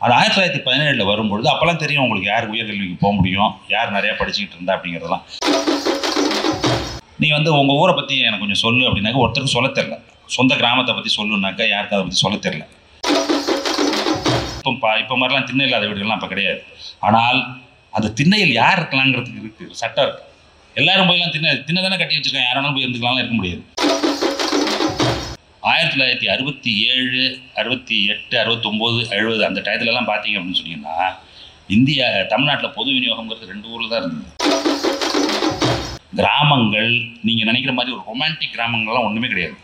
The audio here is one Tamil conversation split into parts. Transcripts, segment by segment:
அது ஆயிரத்தி தொள்ளாயிரத்தி பதினேழில் வரும்பொழுது அப்போல்லாம் தெரியும் உங்களுக்கு யார் உயர்கல்விக்கு போக முடியும் யார் நிறையா படிச்சுக்கிட்டு இருந்தா அப்படிங்கிறதெல்லாம் நீ வந்து உங்கள் ஊரை பற்றி எனக்கு கொஞ்சம் சொல்லு அப்படின்னாக்க ஒருத்தருக்கு சொல்ல தெரில சொந்த கிராமத்தை பற்றி சொல்லுனாக்கா யாருக்கு அதை பற்றி சொல்ல தெரில இப்போ பா இப்போ மாதிரிலாம் திண்ணை இல்லாத வீடுகள்லாம் அப்போ கிடையாது ஆனால் அந்த திண்ணையில் யார் இருக்கலாங்கிறதுக்கு இருக்குது சட்டம் இருக்குது எல்லாரும் போயெல்லாம் திண்ணை திண்ணை தானே கட்டி வச்சிருக்காங்க யாராலும் போய் இருந்துக்கலாம்லாம் இருக்க முடியாது ஆயிரத்தி தொள்ளாயிரத்தி அறுபத்தி ஏழு அறுபத்தி எட்டு அறுபத்தொம்போது எழுபது அந்த டயத்துலலாம் பார்த்தீங்க அப்படின்னு சொன்னீங்கன்னா இந்தியா தமிழ்நாட்டில் பொது விநியோகம்ங்கிறது ரெண்டு ஊரில் தான் இருந்தது கிராமங்கள் நீங்கள் நினைக்கிற மாதிரி ஒரு ரொமான்டிக் கிராமங்கள்லாம் ஒன்றுமே கிடையாது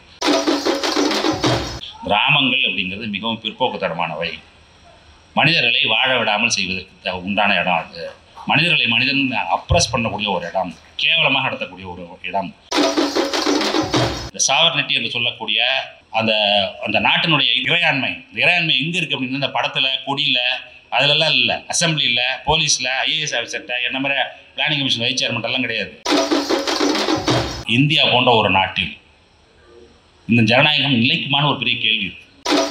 கிராமங்கள் அப்படிங்கிறது மிகவும் பிற்போக்குத்தரமானவை மனிதர்களை வாழ விடாமல் செய்வதற்கு த- உண்டான இடம் அது மனிதர்களை மனிதன் அப்ரஸ் பண்ணக்கூடிய ஒரு இடம் கேவலமாக நடத்தக்கூடிய ஒரு இடம் இந்த சாவர்னட்டி என்று சொல்லக்கூடிய அந்த அந்த நாட்டினுடைய இறையாண்மை இந்த இறையாண்மை எங்கே இருக்குது அப்படின்னா இந்த படத்தில் கொடியில் அதிலெல்லாம் இல்லை அசம்பிளியில் போலீஸில் ஐஏஎஸ் ஆஃபீஸர்கிட்ட என்ன மாதிரி பிளானிங் கமிஷன் வைஸ் சேர்மெண்ட் எல்லாம் கிடையாது இந்தியா போன்ற ஒரு நாட்டில் இந்த ஜனநாயகம் நிலைக்குமான ஒரு பெரிய கேள்வி இருக்கு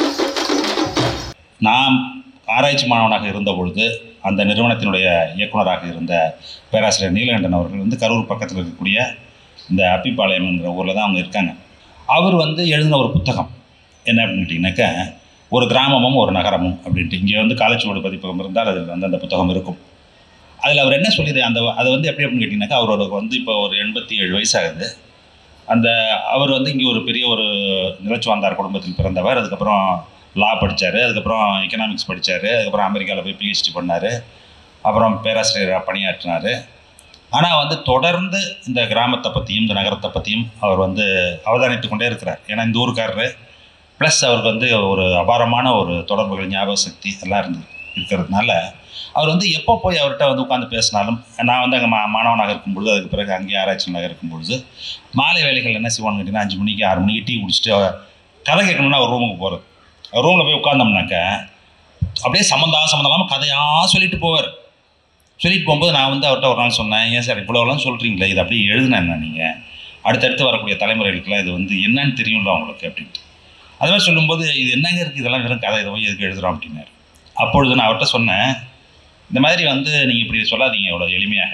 நாம் ஆராய்ச்சி மாணவனாக இருந்த பொழுது அந்த நிறுவனத்தினுடைய இயக்குனராக இருந்த பேராசிரியர் நீலகண்டன் அவர்கள் வந்து கரூர் பக்கத்தில் இருக்கக்கூடிய இந்த அப்பிப்பாளையம்ங்கிற ஊரில் தான் அவங்க இருக்காங்க அவர் வந்து எழுதின ஒரு புத்தகம் என்ன அப்படின்னு கேட்டிங்கனாக்கா ஒரு கிராமமும் ஒரு நகரமும் அப்படின்ட்டு இங்கே வந்து காலச்சுவடு பதிப்பகம் இருந்தால் அதில் வந்து அந்த புத்தகம் இருக்கும் அதில் அவர் என்ன சொல்லியது அந்த அதை வந்து எப்படி அப்படின்னு கேட்டிங்கனாக்கா அவரோட வந்து இப்போ ஒரு எண்பத்தி ஏழு வயசாகுது அந்த அவர் வந்து இங்கே ஒரு பெரிய ஒரு நிலச்சுவாந்தார் குடும்பத்தில் பிறந்தவர் அதுக்கப்புறம் லா படித்தார் அதுக்கப்புறம் எக்கனாமிக்ஸ் படித்தார் அதுக்கப்புறம் அமெரிக்காவில் போய் பிஹெச்டி பண்ணார் அப்புறம் பேராசிரியராக பணியாற்றினார் ஆனால் வந்து தொடர்ந்து இந்த கிராமத்தை பற்றியும் இந்த நகரத்தை பற்றியும் அவர் வந்து அவதானித்து கொண்டே இருக்கிறார் ஏன்னா இந்த ஊருக்காரரு ப்ளஸ் அவருக்கு வந்து ஒரு அபாரமான ஒரு தொடர்புகள் ஞாபக சக்தி எல்லாம் இருந்து இருக்கிறதுனால அவர் வந்து எப்போ போய் அவர்கிட்ட வந்து உட்காந்து பேசினாலும் நான் வந்து அங்கே மா மாணவனாக இருக்கும் பொழுது அதுக்கு பிறகு அங்கேயே ஆராய்ச்சியாக இருக்கும் பொழுது மாலை வேலைகள் என்ன செய்வான்னு கேட்டிங்கன்னா அஞ்சு மணிக்கு ஆறு மணிக்கு டீ குடிச்சிட்டு அவர் கதை கேட்கணும்னா ஒரு ரூமுக்கு போகிறது ரூமில் போய் உட்காந்தோம்னாக்க அப்படியே சம்மந்தா சம்மந்தம் இல்லாமல் கதையாக சொல்லிட்டு போவார் சொல்லிட்டு போகும்போது நான் வந்து அவர்கிட்ட ஒரு நாள் சொன்னேன் ஏன் சார் இவ்வளோலாம் சொல்கிறீங்களே இது அப்படியே எழுதுனேன் என்ன நீங்கள் அடுத்தடுத்து வரக்கூடிய தலைமுறைகளுக்குலாம் இது வந்து என்னன்னு தெரியும்ல அவங்களுக்கு அப்படின்ட்டு அது மாதிரி சொல்லும்போது இது என்னங்க இருக்குது இதெல்லாம் வெறும் கதை இதை போய் எதுக்கு எழுதுகிறோம் அப்படின்னாரு அப்பொழுது நான் அவர்கிட்ட சொன்னேன் இந்த மாதிரி வந்து நீங்கள் இப்படி சொல்லாதீங்க இவ்வளோ எளிமையாக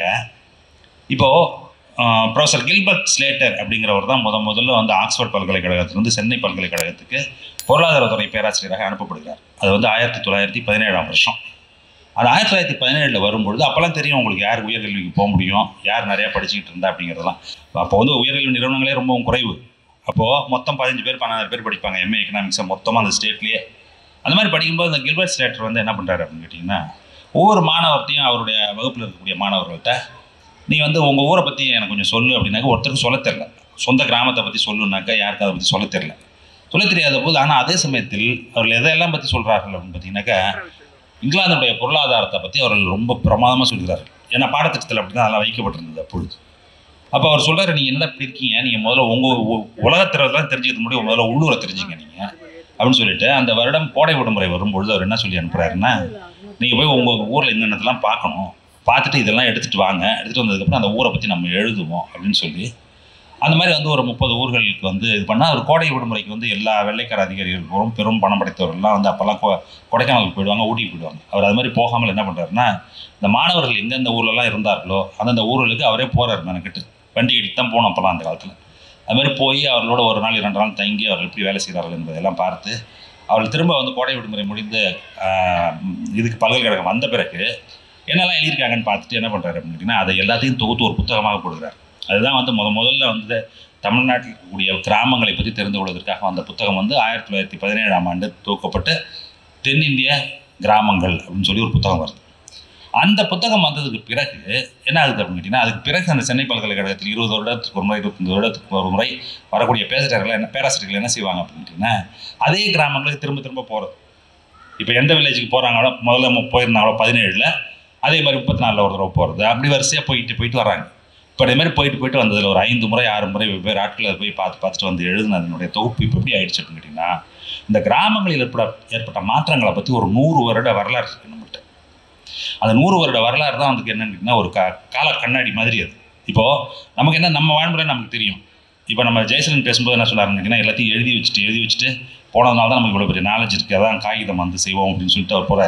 இப்போது ப்ரொஃபஸர் கில்பர்ட் ஸ்லேட்டர் அப்படிங்கிறவர் தான் முத முதல்ல வந்து ஆக்ஸ்ஃபோர்ட் பல்கலைக்கழகத்திலிருந்து சென்னை பல்கலைக்கழகத்துக்கு பொருளாதாரத்துறை பேராசிரியராக அனுப்பப்படுகிறார் அது வந்து ஆயிரத்தி தொள்ளாயிரத்தி பதினேழாம் வருஷம் அது ஆயிரத்தி தொள்ளாயிரத்தி பதினேழில் வரும்பொழுது அப்போல்லாம் தெரியும் உங்களுக்கு யார் உயர்கல்விக்கு போக முடியும் யார் நிறையா படிச்சுக்கிட்டு இருந்தா அப்படிங்கிறதெல்லாம் அப்போ வந்து உயர்கல்வி நிறுவனங்களே ரொம்பவும் குறைவு அப்போது மொத்தம் பதினஞ்சு பேர் பன்னெண்டு பேர் படிப்பாங்க எம்ஏ எக்கனாமிக்ஸை மொத்தமாக அந்த ஸ்டேட்லேயே அந்த மாதிரி படிக்கும்போது அந்த கில்பர்ட் ஸ்லேட்டர் வந்து என்ன பண்ணுறாரு அப்படின்னு கேட்டிங்கன்னா ஒவ்வொரு மாணவர்கிட்டையும் அவருடைய வகுப்பில் இருக்கக்கூடிய மாணவர்கள்ட்ட நீ வந்து உங்கள் ஊரை பற்றி எனக்கு கொஞ்சம் சொல்லு அப்படின்னாக்க ஒருத்தருக்கு சொல்ல தெரில சொந்த கிராமத்தை பற்றி சொல்லுனாக்கா யாருக்கு அதை பற்றி சொல்ல தெரில சொல்ல தெரியாத போது ஆனால் அதே சமயத்தில் அவர்கள் எதையெல்லாம் பற்றி சொல்கிறார்கள் அப்படின்னு பார்த்தீங்கன்னாக்கா இங்கிலாந்துடைய பொருளாதாரத்தை பற்றி அவர்கள் ரொம்ப பிரமாதமாக சொல்கிறார்கள் ஏன்னா பாடத்திட்டத்தில் அப்படி தான் அதெல்லாம் வைக்கப்பட்டிருந்தது அப்பொழுது அப்போ அவர் சொல்கிறாரு நீங்கள் என்ன இப்படி இருக்கீங்க நீங்கள் முதல்ல உங்கள் உலகத்திறதெல்லாம் தெரிஞ்சுக்கிறது முடியும் முதல்ல உள்ளூரை தெரிஞ்சுங்க நீங்கள் அப்படின்னு சொல்லிட்டு அந்த வருடம் கோடை விடுமுறை வரும்பொழுது அவர் என்ன சொல்லி அனுப்புகிறாருன்னா நீங்கள் போய் உங்கள் ஊரில் என்னென்னதெல்லாம் பார்க்கணும் பார்த்துட்டு இதெல்லாம் எடுத்துகிட்டு வாங்க எடுத்துகிட்டு வந்ததுக்கப்புறம் அந்த ஊரை பற்றி நம்ம எழுதுவோம் அப்படின்னு சொல்லி அந்த மாதிரி வந்து ஒரு முப்பது ஊர்களுக்கு வந்து இது பண்ணால் ஒரு கோடை விடுமுறைக்கு வந்து எல்லா வெள்ளைக்கார அதிகாரிகளுக்கும் பெரும் பணம் படைத்தவர்கள்லாம் வந்து அப்போல்லாம் கொ கொடைக்கானலுக்கு போயிடுவாங்க ஊட்டிக்கு போயிடுவாங்க அவர் அது மாதிரி போகாமல் என்ன பண்ணுறாருன்னா இந்த மாணவர்கள் எந்தெந்த ஊர்லலாம் இருந்தார்களோ அந்தந்த ஊர்களுக்கு அவரே போகிறார் மெனக்கிட்டு வண்டி கட்டிட்டு தான் போனோம் அப்போல்லாம் அந்த காலத்தில் அது மாதிரி போய் அவர்களோட ஒரு நாள் இரண்டு நாள் தங்கி அவர்கள் எப்படி வேலை செய்கிறார்கள் என்பதெல்லாம் பார்த்து அவர்கள் திரும்ப வந்து கோடை விடுமுறை முடிந்து ஆஹ், இதுக்கு பல்கலைக்கழகம் வந்த பிறகு என்னெல்லாம் எழுதியிருக்காங்கன்னு பார்த்துட்டு என்ன பண்ணுறாரு அப்படின்னு கேட்டிங்கன்னா அதை எல்லாத்தையும் தொகுத்து ஒரு புத்தகமாக போடுகிறார் அதுதான் வந்து முத முதல்ல வந்து தமிழ்நாட்டில் இருக்கக்கூடிய கிராமங்களை பற்றி தெரிந்து கொள்வதற்காக வந்த புத்தகம் வந்து ஆயிரத்தி தொள்ளாயிரத்தி பதினேழாம் ஆண்டு துவக்கப்பட்டு தென்னிந்திய கிராமங்கள் அப்படின்னு சொல்லி ஒரு புத்தகம் வருது அந்த புத்தகம் வந்ததுக்கு பிறகு என்ன ஆகுது அப்படின்னு கேட்டிங்கன்னா அதுக்கு பிறகு அந்த சென்னை பல்கலைக்கழகத்தில் இருபது வருடத்துக்கு ஒரு முறை இருபத்தஞ்சு வருடத்துக்கு ஒரு முறை வரக்கூடிய பேசுகிறவர்கள் என்ன பேராசிரியர்கள் என்ன செய்வாங்க அப்படின்னு கேட்டிங்கன்னா அதே கிராமங்களுக்கு திரும்ப திரும்ப போகிறது இப்போ எந்த வில்லேஜுக்கு போகிறாங்களோ முதல்ல மு- போயிருந்தாங்களோ பதினேழில் அதே மாதிரி முப்பத்தி நாலில் ஒரு தடவை போகிறது அப்படி வரிசையாக போயிட்டு போயிட்டு வராங்க இப்போ அதே மாதிரி போயிட்டு போயிட்டு வந்ததில் ஒரு ஐந்து முறை ஆறு முறை வெவ்வேறு ஆட்கள் அதை போய் பார்த்து பார்த்துட்டு வந்து எழுதுனதனுடைய தொகுப்பு இப்போ எப்படி ஆயிடுச்சு அப்படின்னு கேட்டிங்கன்னா இந்த கிராமங்களில் ஏற்பட ஏற்பட்ட மாற்றங்களை பற்றி ஒரு நூறு வருட வரலாறு இருக்குது நம்மகிட்ட அந்த நூறு வருட வரலாறு தான் வந்து என்னன்னு கேட்டிங்கன்னா ஒரு கா கால கண்ணாடி மாதிரி அது இப்போது நமக்கு என்ன நம்ம வாழ்முறை நமக்கு தெரியும் இப்போ நம்ம ஜெயசலன் பேசும்போது என்ன சொன்னாருன்னு கேட்டிங்கன்னா எல்லாத்தையும் எழுதி வச்சுட்டு எழுதி வச்சுட்டு போனதுனால தான் நமக்கு இவ்வளோ பெரிய நாலேஜ் இருக்குது அதான் காகிதம் வந்து செய்வோம் அப்படின்னு சொல்லிட்டு அவர் போகிறார்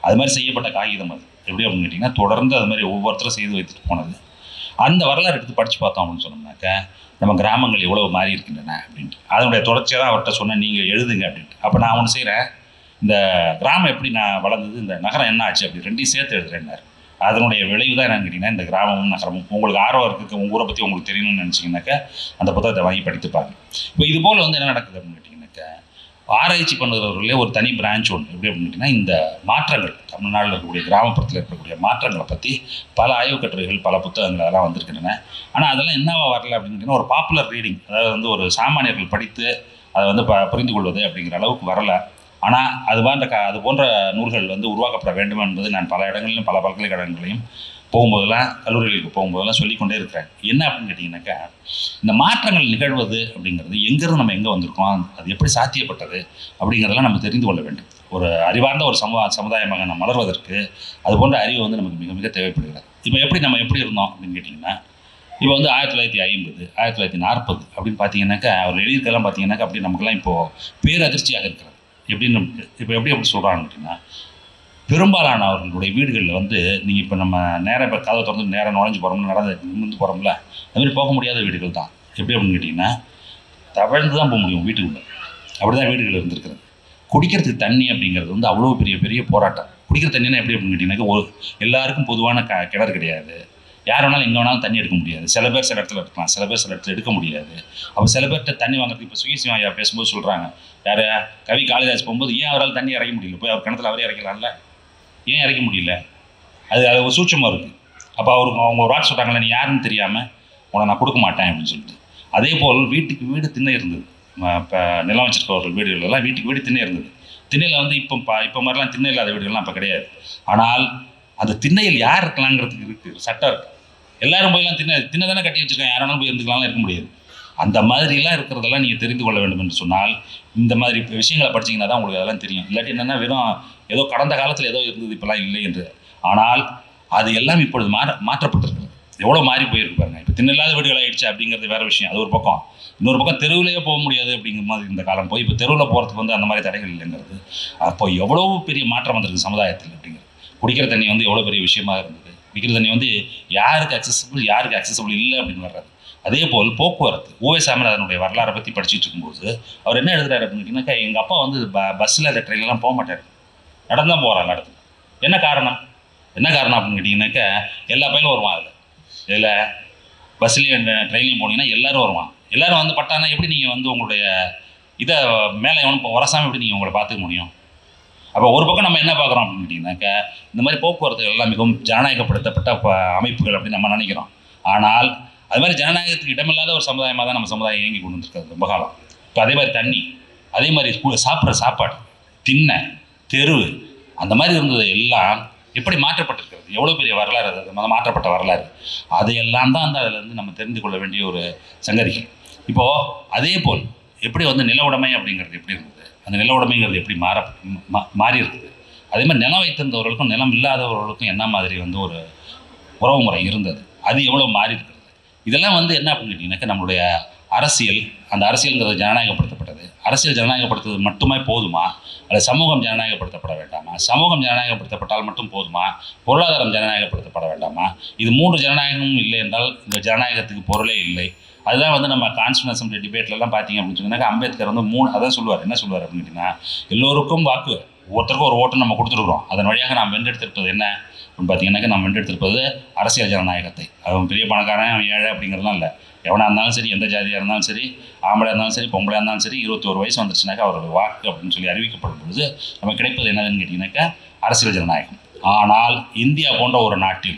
அது மாதிரி செய்யப்பட்ட காகிதம் அது எப்படி அப்படின்னு கேட்டிங்கன்னா தொடர்ந்து அது மாதிரி ஒவ்வொருத்தரும் செய்து வைத்துட்டு போனது அந்த வரலாறு எடுத்து படித்து பார்த்தோம் அப்படின்னு சொன்னோம்னாக்க நம்ம கிராமங்கள் எவ்வளோ மாறி இருக்கின்றன அப்படின்ட்டு அதனுடைய தொடர்ச்சியாக தான் அவர்கிட்ட சொன்னேன் நீங்கள் எழுதுங்க அப்படின்ட்டு அப்போ நான் ஒன்று செய்கிறேன் இந்த கிராமம் எப்படி நான் வளர்ந்தது இந்த நகரம் என்ன ஆச்சு அப்படி ரெண்டையும் சேர்த்து எழுதுறேன்னாரு அதனுடைய விளைவு தான் என்னன்னு கேட்டிங்கன்னா இந்த கிராமமும் நகரமும் உங்களுக்கு ஆர்வம் இருக்குது உங்கள் ஊரை பற்றி உங்களுக்கு தெரியணும்னு நினச்சிங்கனாக்கா அந்த புத்தகத்தை வாங்கி படித்து பாருங்க இப்போ இது போல் வந்து என்ன நடக்குது அப்படின்னு கேட்டிங்கனாக்கா ஆராய்ச்சி பண்ணுறவர்களே ஒரு தனி பிரான்ச் ஒன்று எப்படி அப்படின்னு கேட்டிங்கன்னா இந்த மாற்றங்கள் தமிழ்நாட்டில் இருக்கக்கூடிய கிராமப்புறத்தில் இருக்கக்கூடிய மாற்றங்களை பற்றி பல ஆய்வுக் கட்டுரைகள் பல புத்தகங்கள் அதெல்லாம் வந்திருக்கின்றன ஆனால் அதெல்லாம் என்னவா வரல அப்படின்னு கேட்டிங்கன்னா ஒரு பாப்புலர் ரீடிங் அதாவது வந்து ஒரு சாமானியர்கள் படித்து அதை வந்து ப புரிந்து கொள்வது அப்படிங்கிற அளவுக்கு வரல ஆனால் அது போன்ற க அது போன்ற நூல்கள் வந்து உருவாக்கப்பட வேண்டும் என்பது நான் பல இடங்களிலும் பல பல்கலைக்கழகங்களையும் போகும்போதெல்லாம் கல்லூரிகளுக்கு போகும்போதெல்லாம் சொல்லிக்கொண்டே இருக்கிறேன் என்ன அப்படின்னு கேட்டிங்கனாக்கா இந்த மாற்றங்கள் நிகழ்வது அப்படிங்கிறது எங்கேருந்து நம்ம எங்கே வந்திருக்கோம் அது எப்படி சாத்தியப்பட்டது அப்படிங்கிறதெல்லாம் நம்ம தெரிந்து கொள்ள வேண்டும் ஒரு அறிவார்ந்த ஒரு சமூக சமுதாயமாக நம்ம மலர்வதற்கு அது போன்ற அறிவு வந்து நமக்கு மிக மிக தேவைப்படுகிறது இப்போ எப்படி நம்ம எப்படி இருந்தோம் அப்படின்னு கேட்டிங்கன்னா இப்போ வந்து ஆயிரத்தி தொள்ளாயிரத்தி ஐம்பது ஆயிரத்தி தொள்ளாயிரத்தி நாற்பது அப்படின்னு பார்த்தீங்கன்னாக்கா அவர் எழுதியிருக்கெல்லாம் பார்த்தீங்கன்னாக்கா அப்படி நமக்கெல்லாம் இப்போது பேரதிர்ச்சியாக இருக்கிறது எப்படின்னு இப்போ எப்படி அப்படி சொல்கிறாங்க அப்படின்னா பெரும்பாலான அவர்களுடைய வீடுகளில் வந்து நீங்கள் இப்போ நம்ம நேராக இப்போ கதவை திறந்து நேராக நுழைஞ்சு போகிறோம்ல நடந்து நிமிர்ந்து போகிறோம்ல அது மாதிரி போக முடியாத வீடுகள் தான் எப்படி அப்படின்னு கேட்டிங்கன்னா தவழ்ந்து தான் போக முடியும் வீட்டுக்குள்ளே அப்படி தான் வீடுகள் இருந்திருக்கிறது குடிக்கிறதுக்கு தண்ணி அப்படிங்கிறது வந்து அவ்வளோ பெரிய பெரிய போராட்டம் குடிக்கிற தண்ணினா எப்படி அப்படின்னு கேட்டிங்கன்னாக்கா ஒரு எல்லாருக்கும் பொதுவான க கிணறு கிடையாது யார் வேணாலும் எங்கே வேணாலும் தண்ணி எடுக்க முடியாது சில பேர் சில இடத்துல எடுக்கலாம் சில பேர் சில இடத்துல எடுக்க முடியாது அப்போ சில பேர்கிட்ட தண்ணி வாங்குறதுக்கு இப்போ சுகி சிவா ஐயா பேசும்போது சொல்கிறாங்க யார் கவி காளிதாஸ் போகும்போது ஏன் அவரால் தண்ணி இறக்க முடியல போய் அவர் கிணத்துல அவரே இறக்கலாம்ல ஏன் இறக்க முடியல அது அது ஒரு சூட்சமாக இருக்குது அப்போ அவருக்கு அவங்க ஒரு வார்த்தை சொல்கிறாங்களே நீ யாருன்னு தெரியாமல் உன்னை நான் கொடுக்க மாட்டேன் அப்படின்னு சொல்லிட்டு அதே போல் வீட்டுக்கு வீடு திண்ணை இருந்தது இப்போ நிலம் வச்சிருக்கவர்கள் வீடுகள் எல்லாம் வீட்டுக்கு வீடு திண்ணை இருந்தது திண்ணையில் வந்து இப்போ ப இப்போ மாதிரிலாம் திண்ணை இல்லாத வீடுகள்லாம் இப்போ கிடையாது ஆனால் அந்த திண்ணையில் யார் இருக்கலாங்கிறதுக்கு இருக்குது சட்டம் இருக்குது எல்லாரும் போயெல்லாம் திண்ணை திண்ணை தானே கட்டி வச்சிருக்காங்க யாராலும் போய் இருந்துக்கலாம்லாம் இருக்க முடியாது அந்த மாதிரிலாம் இருக்கிறதெல்லாம் நீங்கள் தெரிந்து கொள்ள வேண்டும் என்று சொன்னால் இந்த மாதிரி இப்ப விஷயங்களை படிச்சீங்கன்னா தான் உங்களுக்கு அதெல்லாம் தெரியும் இல்லாட்டி என்னென்னா வெறும் ஏதோ கடந்த காலத்தில் ஏதோ இருந்தது இப்போலாம் இல்லை என்று ஆனால் அது எல்லாம் இப்பொழுது மாற மாற்றப்பட்டிருக்கு எவ்வளோ மாறி போயிருக்கு பாருங்க இப்போ திண்ணில்லாத வீடுகள் ஆயிடுச்சு அப்படிங்கிறது வேற விஷயம் அது ஒரு பக்கம் இன்னொரு பக்கம் தெருவிலேயே போக முடியாது அப்படிங்கிற மாதிரி இந்த காலம் போய் இப்போ தெருவில் போகிறதுக்கு வந்து அந்த மாதிரி தடைகள் இல்லைங்கிறது அப்போ எவ்வளோ பெரிய மாற்றம் வந்திருக்கு சமுதாயத்தில் அப்படிங்கிறது குடிக்கிற தண்ணி வந்து எவ்வளோ பெரிய விஷயமா இருந்தது குடிக்கிற தண்ணி வந்து யாருக்கு அக்சசபிள் யாருக்கு அக்சசபிள் இல்லை அப்படின்னு வர்றது அதே போல் போக்குவரத்து ஓவே சாமிநாதனுடைய வரலாறை பற்றி படிச்சுட்டு இருக்கும்போது அவர் என்ன எழுதுறாரு அப்படின்னு கேட்டிங்கனாக்கா எங்கள் அப்பா வந்து ப பஸ்ஸில் அந்த ட்ரெயின்லாம் போக மாட்டார் நடந்து தான் போகிறாங்க இடத்துல என்ன காரணம் என்ன காரணம் அப்படின்னு கேட்டிங்கனாக்கா எல்லா பையனும் வருவான் அதில் இதில் பஸ்லேயும் ட்ரெயின்லையும் போனீங்கன்னா எல்லாரும் வருவான் எல்லாரும் வந்து பட்டானா எப்படி நீங்கள் வந்து உங்களுடைய இதை மேலே எவனும் இப்போ உரசாமல் எப்படி நீங்கள் உங்களை பார்த்துக்க முடியும் அப்போ ஒரு பக்கம் நம்ம என்ன பார்க்குறோம் அப்படின்னு கேட்டிங்கனாக்கா இந்த மாதிரி போக்குவரத்துகள் எல்லாம் மிகவும் ஜனநாயகப்படுத்தப்பட்ட ப- அமைப்புகள் அப்படின்னு நம்ம நினைக்கிறோம் ஆனால் அது மாதிரி ஜனநாயகத்துக்கு இடமில்லாத ஒரு சமுதாயமாக தான் நம்ம சமுதாயம் இயங்கி கொண்டு வந்திருக்கிறது ரொம்ப காலம் இப்போ அதே மாதிரி தண்ணி அதே மாதிரி கு- சாப்பிட்ற சாப்பாடு திண்ணை தெரு அந்த மாதிரி இருந்தது எல்லாம் எப்படி மாற்றப்பட்டிருக்கிறது எவ்வளோ பெரிய வரலாறு அது அது மாற்றப்பட்ட வரலாறு அதையெல்லாம் தான் வந்து அதில் இருந்து நம்ம தெரிந்து கொள்ள வேண்டிய ஒரு சங்கதிகள் இப்போது அதே போல் எப்படி வந்து நில உடைமை அப்படிங்கிறது எப்படி இருந்தது அந்த நில உடைமைங்கிறது எப்படி மாற மா- மாறி இருக்குது அதே மாதிரி நிலம் வைத்திருந்தவர்களுக்கும் நிலம் இல்லாதவர்களுக்கும் என்ன மாதிரி வந்து ஒரு உறவு முறை இருந்தது அது எவ்வளோ மாறி இருக்கிறது இதெல்லாம் வந்து என்ன அப்படின்னு கேட்டிங்கனாக்கா நம்மளுடைய அரசியல் அந்த அரசியல்ங்கிறது ஜனநாயகப்படுத்தப்பட்டது அரசியல் ஜனநாயகப்படுத்துவது மட்டுமே போதுமா அல்லது சமூகம் ஜனநாயகப்படுத்தப்பட வேண்டாமா சமூகம் ஜனநாயகப்படுத்தப்பட்டால் மட்டும் போதுமா பொருளாதாரம் ஜனநாயகப்படுத்தப்பட வேண்டாமா இது மூன்று ஜனநாயகமும் இல்லை என்றால் இந்த ஜனநாயகத்துக்கு பொருளே இல்லை அதுதான் வந்து நம்ம கான்ஸ்டியூன் அசம்பிளி டிபேட்லலாம் பார்த்தீங்க அப்படின்னு சொன்னாக்கா அம்பேத்கர் வந்து மூணு அதான் சொல்லுவார் என்ன சொல்லுவார் அப்படின்னு கேட்டிங்கன்னா எல்லோருக்கும் வாக்கு ஒருத்தருக்கும் ஒரு ஓட்டு நம்ம கொடுத்துருக்குறோம் அதன் வழியாக நாம் வென்றெடுத்திருப்பது என்ன அப்படின்னு பார்த்தீங்கன்னாக்கா நாம் வென்றெடுத்திருப்பது அரசியல் ஜனநாயகத்தை அவன் பெரிய பணக்காரன் அவன் ஏழை அப்படிங்கிறதுலாம் இல்லை எவனாக இருந்தாலும் சரி எந்த ஜாதியாக இருந்தாலும் சரி ஆம்பளையாக இருந்தாலும் சரி பொம்பளையாக இருந்தாலும் சரி இருபத்தி ஒரு வயசு வந்துருச்சுனாக்கா அவரோட வாக்கு அப்படின்னு சொல்லி அறிவிக்கப்படும் பொழுது நம்ம கிடைப்பது என்னதுன்னு கேட்டிங்கனாக்கா அரசியல் ஜனநாயகம் ஆனால் இந்தியா போன்ற ஒரு நாட்டில்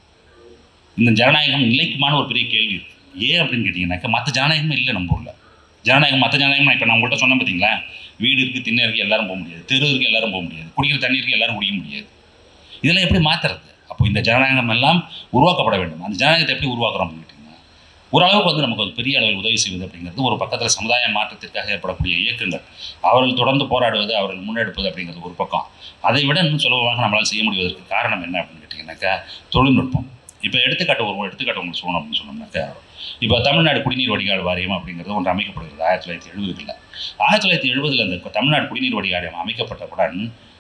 இந்த ஜனநாயகம் நிலைக்குமான ஒரு பெரிய கேள்வி இருக்கு ஏன் அப்படின்னு கேட்டிங்கனாக்கா மற்ற ஜனநாயகமே இல்லை நம்ம ஊரில் ஜனநாயகம் மற்ற ஜனநாயகம் நான் இப்போ நான் உங்கள்கிட்ட சொன்னேன் பார்த்தீங்களா வீடு இருக்குது திண்ணை இருக்குது எல்லாரும் போக முடியாது தெரு இருக்குது எல்லாரும் போக முடியாது குடிக்கிற தண்ணி இருக்குது எல்லாரும் குடிக்க முடியாது இதெல்லாம் எப்படி மாற்றுறது அப்போ இந்த ஜனநாயகம் எல்லாம் உருவாக்கப்பட வேண்டும் அந்த ஜனநாயகத்தை எப்படி உருவாக்குறோம் அப்படின்னு கேட்டிங்கன்னா ஓரளவுக்கு வந்து நமக்கு ஒரு பெரிய அளவில் உதவி செய்வது அப்படிங்கிறது ஒரு பக்கத்தில் சமுதாய மாற்றத்திற்காக ஏற்படக்கூடிய இயக்கங்கள் அவர்கள் தொடர்ந்து போராடுவது அவர்கள் முன்னெடுப்பது அப்படிங்கிறது ஒரு பக்கம் அதை விட இன்னும் சுலபமாக நம்மளால் செய்ய முடிவதற்கு காரணம் என்ன அப்படின்னு கேட்டிங்கனாக்கா தொழில்நுட்பம் இப்போ எடுத்துக்காட்டு ஒரு எடுத்துக்காட்டு உங்களுக்கு சொல்லணும் அப்படின்னு சொன்னோம்னாக்கா இப்போ தமிழ்நாடு குடிநீர் வடிகால் வாரியம் அப்படிங்கிறது ஒன்று அமைக்கப்படுகிறது ஆயிரத்தி தொள்ளாயிரத்தி எழுபதுகளில் ஆயிரத்தி தொள்ளாயிரத்தி எழுபதில் அந்த தமிழ்நாடு குடிநீர் வடிகால் அமைக்கப்பட்டவுடன்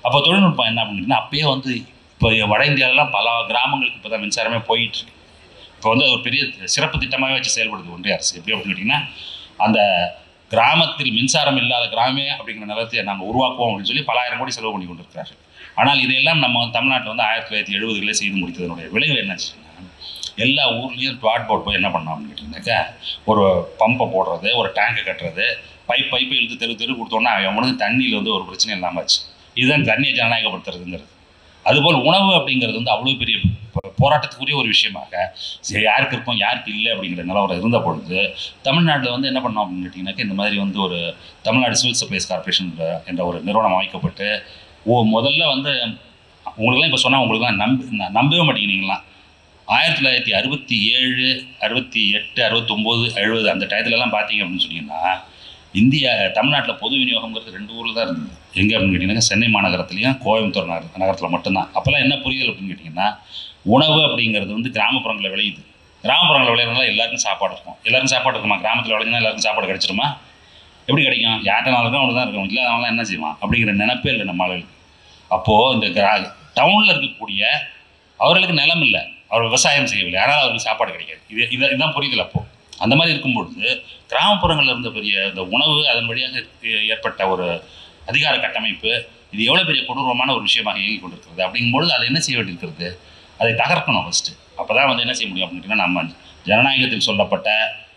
அப்போ தொழில்நுட்பம் என்ன பண்ணிட்டுன்னா அப்பயே வந்து இப்போ வட இந்தியாவிலலாம் பல கிராமங்களுக்கு இப்போ தான் மின்சாரமே போயிட்டு இருக்கு இப்போ வந்து அது ஒரு பெரிய சிறப்பு திட்டமாகவே வச்சு செயல்படுது ஒன்றிய அரசு எப்படி அப்படின்னு கேட்டிங்கன்னா அந்த கிராமத்தில் மின்சாரம் இல்லாத கிராமமே அப்படிங்கிற நிலத்தை நாங்கள் உருவாக்குவோம் அப்படின்னு சொல்லி பலாயிரம் கோடி செலவு பண்ணி கொண்டிருக்கிறார்கள் ஆனால் இதையெல்லாம் நம்ம தமிழ்நாட்டில் வந்து ஆயிரத்தி தொள்ளாயிரத்தி எழுபதுகளே செய்து முடித்ததனுடைய விளைவு என்னாச்சுன்னா எல்லா ஊர்லேயும் ட்வாட் போர்ட் போய் என்ன பண்ணோம் அப்படின்னு கேட்டிங்கனாக்கா ஒரு பம்பை போடுறது ஒரு டேங்கை கட்டுறது பைப் பைப்பை இழுத்து தெரு தெரு கொடுத்தோன்னா அவனுக்கு தண்ணியில் வந்து ஒரு பிரச்சனை இல்லாமல் ஆச்சு இதுதான் தண்ணியை ஜனநாயகப்படுத்துறதுங்கிறது அதுபோல் உணவு அப்படிங்கிறது வந்து அவ்வளோ பெரிய போ- போராட்டத்துக்குரிய ஒரு விஷயமாக சரி யாருக்கு இருக்கும் யாருக்கு இல்லை அப்படிங்கிற நிலவரம் இருந்த பொழுது தமிழ்நாட்டில் வந்து என்ன பண்ணோம் அப்படின்னு கேட்டிங்கனாக்கா இந்த மாதிரி வந்து ஒரு தமிழ்நாடு சிவில் சப்ளைஸ் கார்ப்பரேஷன் என்ற ஒரு நிறுவனம் அமைக்கப்பட்டு ஓ முதல்ல வந்து உங்களுக்குலாம் இப்போ சொன்னால் உங்களுக்குலாம் நம்ப ந- நம்பவே மாட்டேங்கிறீங்களா ஆயிரத்தி தொள்ளாயிரத்தி அறுபத்தி ஏழு அறுபத்தி எட்டு அறுபத்தொம்போது எழுபது அந்த டயத்துலலாம் பார்த்தீங்க அப்படின்னு சொன்னீங்கன்னா இந்தியா தமிழ்நாட்டில் பொது விநியோகம்ங்கிறது ரெண்டு ஊரில் தான் இருந்தது எங்கே அப்படின்னு கேட்டிங்கன்னா சென்னை மாநகரத்துலையும் கோயம்புத்தூர் நகர நகரத்தில் மட்டும்தான் அப்போல்லாம் என்ன புரிதல் அப்படின்னு கேட்டிங்கன்னா உணவு அப்படிங்கிறது வந்து கிராமப்புறங்களில் விளையுது கிராமப்புறங்களில் விளையிறதுனால எல்லாருக்கும் சாப்பாடு இருக்கும் எல்லாருக்கும் சாப்பாடு இருக்குமா கிராமத்தில் விளைஞ்சினா எல்லாருக்கும் சாப்பாடு கிடைச்சிருமா எப்படி கிடைக்கும் யார்கிட்ட இருக்கும் அவனுக்கு தான் இருக்கும் இல்லாதவங்களாம் என்ன செய்வான் அப்படிங்கிற நினைப்பே இல்லை நம்ம ஆளுகளுக்கு அப்போது இந்த கிரா டவுனில் இருக்கக்கூடிய அவர்களுக்கு நிலம் இல்லை அவர் விவசாயம் செய்யவில்லை ஆனால் அவருக்கு சாப்பாடு கிடைக்காது இது இது இதுதான் புரிதல் அப்போது அந்த மாதிரி இருக்கும்பொழுது கிராமப்புறங்களில் இருந்த பெரிய இந்த உணவு அதன் வழியாக ஏ- ஏற்பட்ட ஒரு அதிகார கட்டமைப்பு இது எவ்வளோ பெரிய கொடூரமான ஒரு விஷயமாக இயங்கி கொண்டிருக்கிறது அப்படிங்கும்பொழுது அதை என்ன செய்ய வேண்டியிருக்கிறது அதை தகர்க்கணும் ஃபஸ்ட்டு அப்போ தான் வந்து என்ன செய்ய முடியும் அப்படின்னு கேட்டிங்கன்னா நம்ம ஜனநாயகத்தில் சொல்லப்பட்ட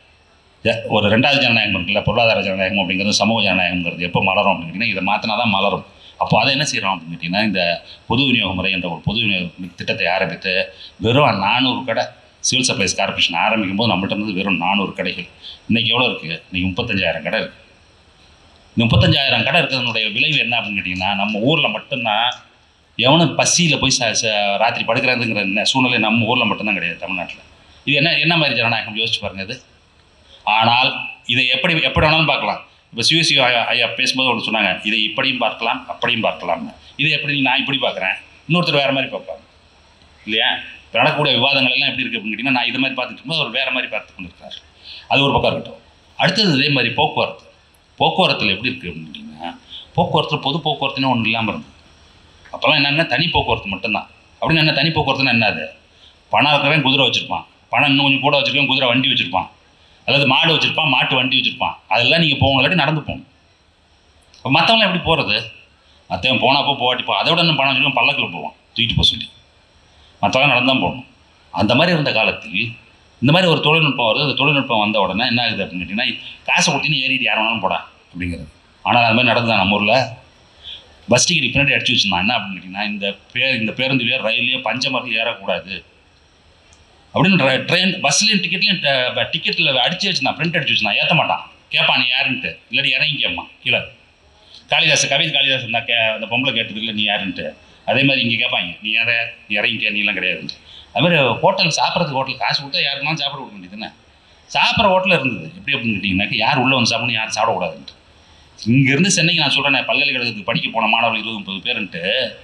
ஜ- ஒரு ரெண்டாவது ஜனநாயகம் இருக்குல்ல பொருளாதார ஜனநாயகம் அப்படிங்கிறது சமூக ஜனநாயகம்ங்கிறது எப்போ மலரும் அப்படின்னு கேட்டிங்கன்னா இதை மாற்றினா தான் மலரும் அப்போ அதை என்ன செய்கிறோம் அப்படின்னு கேட்டிங்கன்னா இந்த பொது விநியோக முறை என்ற ஒரு பொது விநியோக திட்டத்தை ஆரம்பித்து வெறும் நானூறு கடை சிவில் சப்ளைஸ் கார்பரேஷன் ஆரம்பிக்கும் போது நம்மள்ட்ட இருந்து வெறும் நானூறு கடைகள் இன்றைக்கி எவ்வளோ இருக்குது இன்றைக்கி முப்பத்தஞ்சாயிரம் கடை இருக்குது இந்த முப்பத்தஞ்சாயிரம் கடை இருக்கிறதுனுடைய விளைவு என்ன அப்படின்னு கேட்டிங்கன்னா நம்ம ஊரில் மட்டும்தான் எவனும் பசியில் போய் ச ச- ராத்திரி படுக்கிறதுங்கிற ந- சூழ்நிலை நம்ம ஊரில் மட்டும்தான் கிடையாது தமிழ்நாட்டில் இது என்ன என்ன மாதிரி ஜனநாயகம் யோசிச்சு பாருங்க இது ஆனால் இதை எப்படி எப்படி வேணாலும் பார்க்கலாம் இப்போ சிவசி ஐயா பேசும்போது ஒன்று சொன்னாங்க இதை இப்படியும் பார்க்கலாம் அப்படியும் பார்க்கலாம்னு இதை எப்படி நான் இப்படி பார்க்குறேன் இன்னொருத்தர் வேறு மாதிரி பார்ப்பாங்க இல்லையா இப்போ நடக்கக்கூடிய விவாதங்கள் எல்லாம் எப்படி இருக்குது அப்படின்னு கேட்டிங்கன்னா நான் இது மாதிரி பார்த்துட்டு இருக்கும்போது அவர் வேறு மாதிரி பார்த்து கொண்டு இருக்கார் அது ஒரு பக்கம் இருக்கட்டும் அடுத்தது இதே மாதிரி போக்குவரத்து போக்குவரத்தில் எப்படி இருக்குது அப்படின்னு கேட்டிங்கன்னா போக்குவரத்தில் பொது போக்குவரத்துன்னு ஒன்று இல்லாமல் இருந்தது அப்போல்லாம் என்னென்ன தனி போக்குவரத்து மட்டும்தான் அப்படின்னு என்ன தனி போக்குவரத்துன்னா என்னது பணம் இருக்கிறவன் குதிரை வச்சுருப்பான் பணம் இன்னும் கொஞ்சம் கூட வச்சுருக்கவன் குதிரை வண்டி வச்சுருப்பான் அல்லது மாடு வச்சுருப்பான் மாட்டு வண்டி வச்சுருப்பான் அதெல்லாம் நீங்கள் போகணும் இல்லாட்டி நடந்து போகணும் இப்போ மற்றவங்களாம் எப்படி போகிறது மற்றவன் போனப்போ போகாட்டி போ அதை விட இன்னும் பணம் வச்சுருக்கோம் பல்லக்கில் போவான் தூக்கிட்டு போக சொல்லி மற்றவங்க நடந்து தான் போகணும் அந்த மாதிரி இருந்த காலத்தில் இந்த மாதிரி ஒரு தொழில்நுட்பம் வருது அந்த தொழில்நுட்பம் வந்த உடனே என்ன ஆகுது அப்படின்னு கேட்டிங்கன்னா காசை கொடுத்தின்னு ஏறிட்டு யார் வேணாலும் போடா அப்படிங்கிறது ஆனால் அது மாதிரி நடந்ததா நம்ம ஊரில் பஸ் டிக்கெட் பின்னாடி அடிச்சு வச்சிருந்தான் என்ன அப்படின்னு கேட்டிங்கன்னா இந்த பேர் இந்த பேருந்துலையோ ரயிலையோ பஞ்சமர்கள் ஏறக்கூடாது அப்படின்னு ர- ட்ரெயின் பஸ்லேயும் டிக்கெட்லையும் டிக்கெட்டில் அடிச்சு வச்சிருந்தான் பிரிண்ட் அடிச்சு வச்சிருந்தான் ஏற்ற மாட்டான் கேட்பான் நீ யாருன்ட்டு இல்லாட்டி இறங்கி கேட்பான் கீழே காளிதாஸ் கவிதை காளிதாஸ் இருந்தா கே அந்த பொம்பளை கேட்டது இல்லை நீ யாருன்ட்டு அதே மாதிரி இங்கே கேட்பாங்க நீ யார நீ இறங்கிக்க நீலாம் கிடையாதுன்ட்டு அது மாதிரி ஹோட்டல் சாப்பிட்றதுக்கு ஹோட்டல் காசு கொடுத்தா யாருக்குனாலும் சாப்பிட கொடுக்க வேண்டியதுன்னு சாப்பிட்ற ஹோட்டல் இருந்தது எப்படி அப்படின்னு கேட்டிங்கனாக்கா யார் உள்ளே வந்து சாப்பிடணும் யாரும் சாப்பிடக்கூடாதுன்ட்டு இங்கேருந்து சென்னைக்கு நான் சொல்கிறேன் பல்கலைக்கழகத்துக்கு படிக்க போன மாணவர்கள் இருபது முப்பது பேருன்ட்டு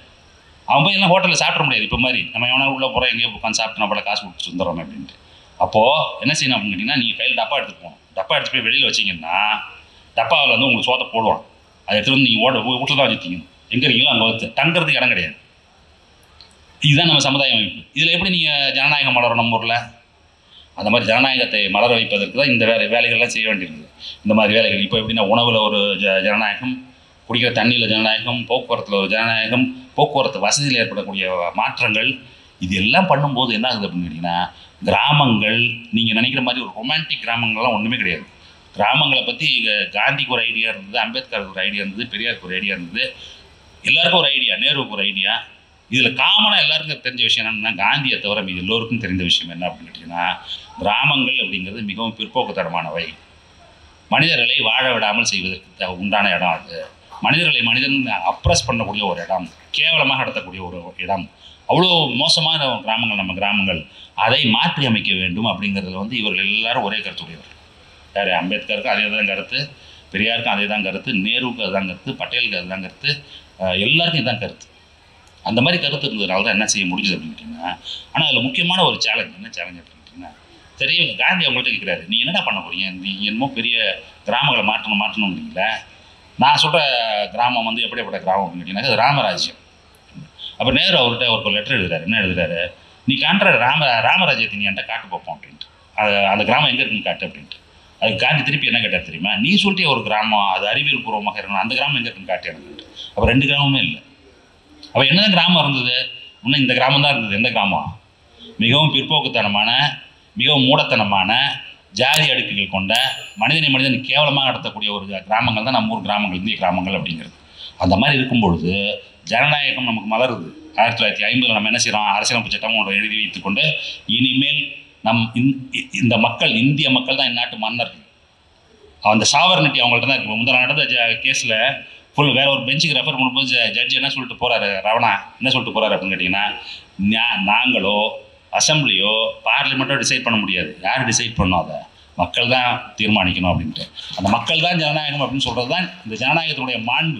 அவன் போய் எல்லாம் ஹோட்டலில் சாப்பிட முடியாது இப்போ மாதிரி நம்ம எவனா உள்ளே போகிறோம் எங்கேயோ உட்காந்து சாப்பிட்டு நம்மள காசு கொடுத்துட்டு வந்துடுறோம் அப்படின்ட்டு அப்போது என்ன செய்யணும் அப்படின்னு கேட்டிங்கன்னா நீங்கள் கையில் டப்பா எடுத்துகிட்டு போகணும் டப்பா எடுத்துட்டு போய் வெளியில் வச்சிங்கன்னா டப்பாவில் வந்து உங்களுக்கு சோத்தை போடுவான் அதை எடுத்துகிட்டு வந்து நீங்கள் ஓட வீட்டில் தான் வச்சுட்டீங்க எங்கே இருக்கீங்களோ அங்கே வந்து தங்குறதுக்கு இடம் கிடையாது இதுதான் நம்ம சமுதாய அமைப்பு இதில் எப்படி நீங்கள் ஜனநாயகம் மலரும் நம்ம ஊரில் அந்த மாதிரி ஜனநாயகத்தை மலர வைப்பதற்கு தான் இந்த வேலை வேலைகள்லாம் செய்ய வேண்டியிருக்குது இந்த மாதிரி வேலைகள் இப்போ எப்படின்னா உணவில் ஒரு ஜ ஜனநாயகம் குடிக்கிற தண்ணியில் ஜனநாயகம் போக்குவரத்தில் ஒரு ஜனநாயகம் போக்குவரத்து வசதியில் ஏற்படக்கூடிய மாற்றங்கள் இது எல்லாம் பண்ணும்போது என்ன ஆகுது அப்படின்னு கேட்டிங்கன்னா கிராமங்கள் நீங்கள் நினைக்கிற மாதிரி ஒரு ரொமான்டிக் கிராமங்கள்லாம் ஒன்றுமே கிடையாது கிராமங்களை பற்றி காந்திக்கு ஒரு ஐடியா இருந்தது அம்பேத்கருக்கு ஒரு ஐடியா இருந்தது பெரியாருக்கு ஒரு ஐடியா இருந்தது எல்லாருக்கும் ஒரு ஐடியா நேருவுக்கு ஒரு ஐடியா இதில் காமனாக எல்லாருக்கும் தெரிஞ்ச விஷயம் என்னன்னா காந்தியை தவிர மீது எல்லோருக்கும் தெரிந்த விஷயம் என்ன அப்படின்னு கேட்டிங்கன்னா கிராமங்கள் அப்படிங்கிறது மிகவும் பிற்போக்குத்தனமானவை மனிதர்களை வாழ விடாமல் செய்வதற்கு த- உண்டான இடம் அது மனிதர்களை மனிதன் அப்ரஸ் பண்ணக்கூடிய ஒரு இடம் கேவலமாக நடத்தக்கூடிய ஒரு இடம் அவ்வளோ மோசமான கிராமங்கள் நம்ம கிராமங்கள் அதை மாற்றி அமைக்க வேண்டும் அப்படிங்கிறதுல வந்து இவர்கள் எல்லாரும் ஒரே கருத்துடையவர் யார் அம்பேத்கருக்கும் அதே தான் கருத்து பெரியாருக்கும் அதே தான் கருத்து நேருவுக்கு அதுதான் கருத்து பட்டேலுக்கு அதுதான் கருத்து அஹ் எல்லாருக்கும் இதுதான் கருத்து அந்த மாதிரி கருத்து இருந்ததுனால தான் என்ன செய்ய முடியுது அப்படின்னு கேட்டிங்கன்னா ஆனால் அதில் முக்கியமான ஒரு சேலஞ்ச் என்ன சேலஞ்ச் அப்படின்னு கேட்டிங்கன்னா சரி காந்தி அவங்கள்ட்ட கேட்குறாரு நீ என்னடா பண்ண போறீங்க நீ என்னமோ பெரிய கிராமங்களை மாற்றணும் மாற்றணுங்கிறீங்களா நான் சொல்கிற கிராமம் வந்து எப்படிப்பட்ட கிராமம் அப்படின்னு கேட்டிங்கன்னா அது ராமராஜ்யம் அப்போ நேரு அவர்கிட்ட ஒரு லெட்டர் எழுதுறாரு என்ன எழுதுறாரு நீ காண்ற ராம ராமராஜ்யத்தை நீ என்கிட்ட காட்டு பார்ப்போம் அப்படின்ட்டு அது அந்த கிராமம் எங்கே இருக்குன்னு காட்டு அப்படின்ட்டு அதுக்கு காந்தி திருப்பி என்ன கேட்டார் தெரியுமா நீ சொல்லிட்டே ஒரு கிராமம் அது அறிவியல் பூர்வமாக இருக்கணும் அந்த கிராமம் எங்கே இருக்குன்னு காட்டு எனக்கு அப்போ ரெண்டு கிராமமே இல்லை அப்போ என்னதான் கிராமம் இருந்தது இன்னும் இந்த கிராமம் தான் இருந்தது எந்த கிராமம் மிகவும் பிற்போக்குத்தனமான மிகவும் மூடத்தனமான ஜாதி அடுக்குகள் கொண்ட மனிதனை மனிதன் கேவலமாக நடத்தக்கூடிய ஒரு கிராமங்கள் தான் நம்ம ஊர் கிராமங்கள் இந்திய கிராமங்கள் அப்படிங்கிறது அந்த மாதிரி இருக்கும் பொழுது ஜனநாயகம் நமக்கு மலருது ஆயிரத்தி தொள்ளாயிரத்தி ஐம்பதில் நம்ம என்ன செய்கிறோம் அரசியலமைப்பு சட்டம் ஒன்று எழுதி வைத்துக்கொண்டு இனிமேல் நம் இந்த- இந்த மக்கள் இந்திய மக்கள் தான் இந்நாட்டு மன்னர்கள் அந்த சாவர்னிட்டி அவங்கள்ட்ட தான் இருக்கு முதல்ல நடந்த கேஸில் ஃபுல் வேற ஒரு பெஞ்சுக்கு ரெஃபர் பண்ணும்போது ஜட்ஜ் என்ன சொல்லிட்டு போறாரு ரவணா என்ன சொல்லிட்டு போறாரு அப்படின்னு கேட்டிங்கன்னா ஞா- நாங்களோ அசம்பிளியோ பார்லிமெண்ட்டோ டிசைட் பண்ண முடியாது யார் டிசைட் பண்ணோம் அதை மக்கள் தான் தீர்மானிக்கணும் அப்படின்ட்டு அந்த மக்கள் தான் ஜனநாயகம் அப்படின்னு சொல்கிறது தான் இந்த ஜனநாயகத்தினுடைய மாண்பு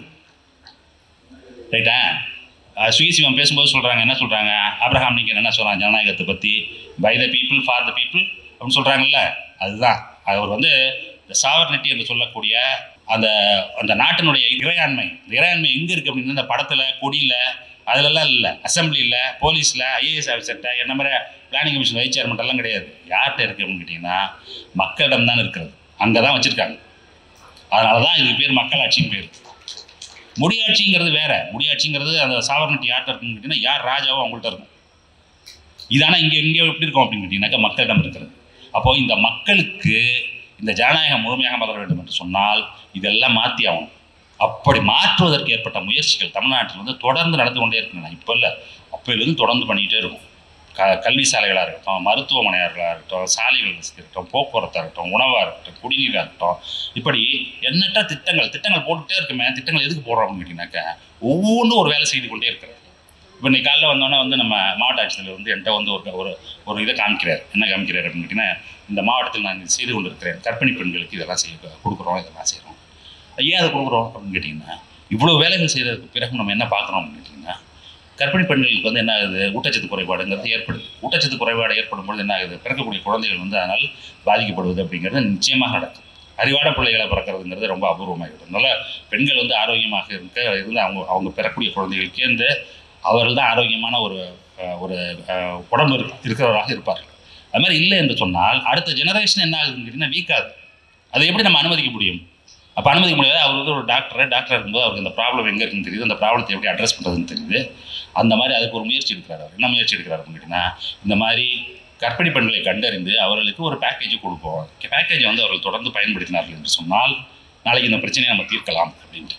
ரைட்டா அஹ் சுயசிவம் பேசும்போது சொல்கிறாங்க என்ன சொல்கிறாங்க அப்ரஹாம் லிங்கன் என்ன சொல்கிறாங்க ஜனநாயகத்தை பற்றி by the people for the people அப்படின்னு சொல்கிறாங்கல்ல அதுதான் அவர் வந்து இந்த சாவர்னிட்டி என்று சொல்லக்கூடிய அந்த அந்த நாட்டினுடைய இறையாண்மை இந்த இறையாண்மை எங்கே இருக்குது அப்படின்னு இந்த படத்தில் கொடியில் அதிலெல்லாம் இல்லை அசம்பிளியில் போலீஸில் ஐஏஎஸ் ஆஃபீஸர்கிட்ட என்ன மாதிரி பிளானிங் கமிஷன் வைஸ் சேர்மெண்ட் எல்லாம் கிடையாது யார்கிட்ட இருக்குது அப்படின்னு கேட்டிங்கன்னா மக்களிடம் தான் இருக்கிறது அங்கே தான் வச்சுருக்காங்க அதனால தான் இதுக்கு பேர் மக்களாட்சின்னு பேர் முடியாட்சிங்கிறது வேற முடியாட்சிங்கிறது அந்த சாவர்னிட்டி யார்கிட்ட இருக்குன்னு கேட்டிங்கன்னா யார் ராஜாவோ அவங்கள்ட்ட இருக்கும் இதானா இங்கே இங்கே எப்படி இருக்கும் அப்படின்னு கேட்டிங்கனாக்கா மக்களிடம் இருக்கிறது அப்போது இந்த மக்களுக்கு இந்த ஜனநாயகம் முழுமையாக மலர வேண்டும் என்று சொன்னால் இதெல்லாம் மாற்றி ஆகணும் அப்படி மாற்றுவதற்கு ஏற்பட்ட முயற்சிகள் தமிழ்நாட்டில் வந்து தொடர்ந்து நடந்து கொண்டே இருக்குங்க இப்போ இல்லை அப்போலேருந்து தொடர்ந்து பண்ணிக்கிட்டே இருக்கும் க கல்வி சாலைகளாக இருக்கட்டும் மருத்துவமனையாக இருக்கட்டும் சாலைகள் இருக்கட்டும் போக்குவரத்தாக இருக்கட்டும் உணவாக இருக்கட்டும் குடிநீராக இருக்கட்டும் இப்படி எண்ணற்ற திட்டங்கள் திட்டங்கள் போட்டுகிட்டே இருக்குமே திட்டங்கள் எதுக்கு போடுறோம் அப்படின்னு கேட்டிங்கனாக்கா ஒவ்வொன்றும் ஒரு வேலை செய்து கொண்டே இருக்கிறது இப்போ இன்னைக்கு காலைல வந்தோன்னே வந்து நம்ம மாவட்ட ஆட்சித்தலைவர் வந்து என்கிட்ட வந்து ஒரு ஒரு ஒரு இதை காமிக்கிறார் என்ன காமிக்கிறார் அப்படின்னு கேட்டிங்கன்னா இந்த மாவட்டத்தில் நான் இது செய்து கொண்டு இருக்கிறேன் கர்ப்பிணி பெண்களுக்கு இதெல்லாம் செய்ய கொடுக்குறோம் இதெல்லாம் செய்கிறோம் ஏன் அதை கொடுக்குறோம் அப்படின்னு கேட்டிங்கன்னா இவ்வளோ வேலைகள் செய்ததுக்கு பிறகு நம்ம என்ன பார்க்குறோம் அப்படின்னு கேட்டிங்கன்னா கர்ப்பிணி பெண்களுக்கு வந்து என்ன ஆகுது ஊட்டச்சத்து குறைபாடுங்கிறது ஏற்படுது ஊட்டச்சத்து குறைபாடு ஏற்படும் பொழுது என்ன ஆகுது பிறக்கக்கூடிய குழந்தைகள் வந்து அதனால் பாதிக்கப்படுவது அப்படிங்கிறது நிச்சயமாக நடக்கும் அறிவான பிள்ளைகளை பிறக்கிறதுங்கிறது ரொம்ப அபூர்வமாகிடும் அதனால பெண்கள் வந்து ஆரோக்கியமாக இருக்க இருந்து அவங்க அவங்க பெறக்கூடிய குழந்தைகளுக்கு இந்த அவர்கள் தான் ஆரோக்கியமான ஒரு அஹ், ஒரு அஹ், உடம்பு இருக்க- இருக்கிறவராக இருப்பார்கள் அது மாதிரி இல்லை என்று சொன்னால் அடுத்த ஜெனரேஷன் என்ன ஆகுதுன்னு கேட்டிங்கன்னா வீக்காது அதை எப்படி நம்ம அனுமதிக்க முடியும் அப்போ அனுமதிக்க முடியாது அவர் வந்து ஒரு டாக்டர் டாக்டர் இருக்கும்போது அவருக்கு இந்த ப்ராப்ளம் எங்கே இருக்குன்னு தெரியுது அந்த ப்ராப்ளத்தை எப்படி அட்ரஸ் பண்ணுறதுன்னு தெரியுது அந்த மாதிரி அதுக்கு ஒரு முயற்சி எடுக்கிறார் அவர் என்ன முயற்சி எடுக்கிறார் அப்படின்னு கேட்டிங்கன்னா இந்த மாதிரி கர்ப்பிணி பெண்களை கண்டறிந்து அவர்களுக்கு ஒரு பேக்கேஜ் கொடுப்போம் பேக்கேஜை வந்து அவர்கள் தொடர்ந்து பயன்படுத்தினார்கள் என்று சொன்னால் நாளைக்கு இந்த பிரச்சனையை நம்ம தீர்க்கலாம் அப்படின்ட்டு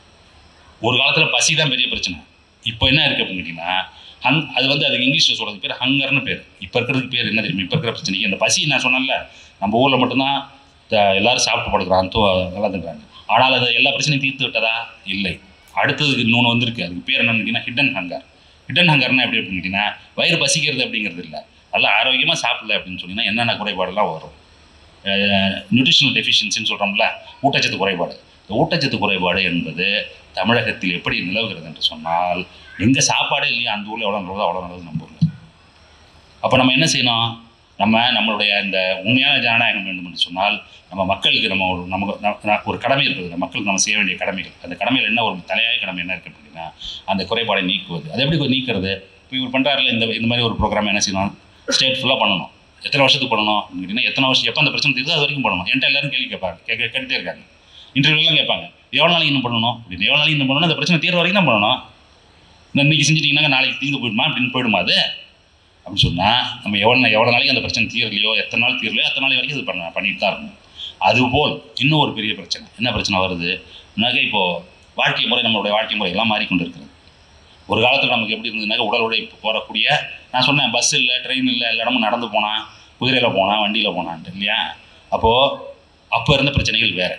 ஒரு காலத்தில் பசி தான் பெரிய பிரச்சனை இப்போ என்ன இருக்குது அப்படின்னு கேட்டிங்கன்னா ஹங் அது வந்து அதுக்கு இங்கிலீஷில் சொல்கிறது பேர் ஹங்கர்னு பேர் இப்போ இருக்கிறதுக்கு பேர் என்ன தெரியுமா இப்போ இருக்கிற பிரச்சனைக்கு இந்த பசி நான் சொன்னேன்ல நம்ம ஊரில் மட்டும்தான் த- எல்லாரும் சாப்பிட்டு படுக்கிறான் தூ நல்லா தங்குறாங்க ஆனால் அது எல்லா பிரச்சனையும் தீர்த்து விட்டதா இல்லை அடுத்ததுக்கு இன்னொன்று வந்திருக்கு அதுக்கு பேர் என்னன்னு கேட்டிங்கன்னா ஹிடன் ஹங்கர் ஹிடன் ஹங்கர்னா எப்படி அப்படின்னு கேட்டிங்கன்னா வயிறு பசிக்கிறது அப்படிங்கிறது இல்லை நல்லா ஆரோக்கியமாக சாப்பிடல அப்படின்னு சொன்னீங்கன்னா என்னென்ன குறைபாடெல்லாம் வரும் நியூட்ரிஷனல் டெஃபிஷியன்சின்னு சொல்கிறோம்ல ஊட்டச்சத்து குறைபாடு இந்த ஊட்டச்சத்து குறைபாடு என்பது தமிழகத்தில் எப்படி நிலவுகிறது என்று சொன்னால் எங்கே சாப்பாடே இல்லையா அந்த ஊரில் எவ்வளோ நல்லதோ அவ்வளோ நல்லது நம்ம ஊரில் அப்போ நம்ம என்ன செய்யணும் நம்ம நம்மளுடைய இந்த உண்மையான ஜனநாயகம் வேண்டும் என்று சொன்னால் நம்ம மக்களுக்கு நம்ம ஒரு நமக்கு ந- ந- ஒரு கடமை இருக்குது இந்த மக்களுக்கு நம்ம செய்ய வேண்டிய கடமைகள் அந்த கடமையில் என்ன ஒரு தலையாய கடமை என்ன இருக்குது அப்படின்னா அந்த குறைபாடை நீக்குவது அது எப்படி நீக்கிறது இப்போ இவர் பண்ணுறாருல இந்த இந்த மாதிரி ஒரு ப்ரோக்ராம் என்ன செய்யணும் ஸ்டேட் ஃபுல்லாக பண்ணணும் எத்தனை வருஷத்துக்கு பண்ணணும் அப்படின்னு கேட்டிங்கன்னா எத்தனை வருஷம் எப்போ அந்த பிரச்சனை தீர்த்து அது வரைக்கும் பண்ணணும் என்கிட்ட எல்லாரும் கேள்வி கேட்பாங்க கேட்க கேட்டுட்டே இருக்காங்க இன்டர்வியூலாம் கேட்பாங்க எவ்வளோ நாளைக்கு இன்னும் பண்ணணும் அப்படின்னு எவ்வளோ நாளைக்கு இன்னும் பண்ணணும் அந்த பிரச்சனை தீர்ற வரைக்கும் தான் பண்ணணும் இன்னைக்கு செஞ்சிட்டிங்கன்னா நாளைக்கு தீர்ந்து போயிடுமா அப்படின்னு போயிடுமா அது அப்படின்னு சொன்னால் நம்ம எவ்வளோ எவ்வளோ நாளைக்கு அந்த பிரச்சனை தீரலையோ எத்தனை நாள் தீரலையோ அத்தனை நாள் வரைக்கும் இது பண்ண பண்ணிட்டு தான் இருக்கணும் அதுபோல் இன்னும் ஒரு பெரிய பிரச்சனை என்ன பிரச்சனை வருது நகை இப்போது வாழ்க்கை முறை நம்மளுடைய வாழ்க்கை முறை எல்லாம் மாறிக்கொண்டு இருக்கிறது ஒரு காலத்தில் நமக்கு எப்படி இருந்ததுனாக்க உடல் உழைப்பு போகக்கூடிய நான் சொன்னேன் பஸ் இல்லை ட்ரெயின் இல்லை எல்லா இடமும் நடந்து போனால் குதிரையில் போனால் வண்டியில் போனான்ட்டு இல்லையா அப்போது அப்போ இருந்த பிரச்சனைகள் வேறு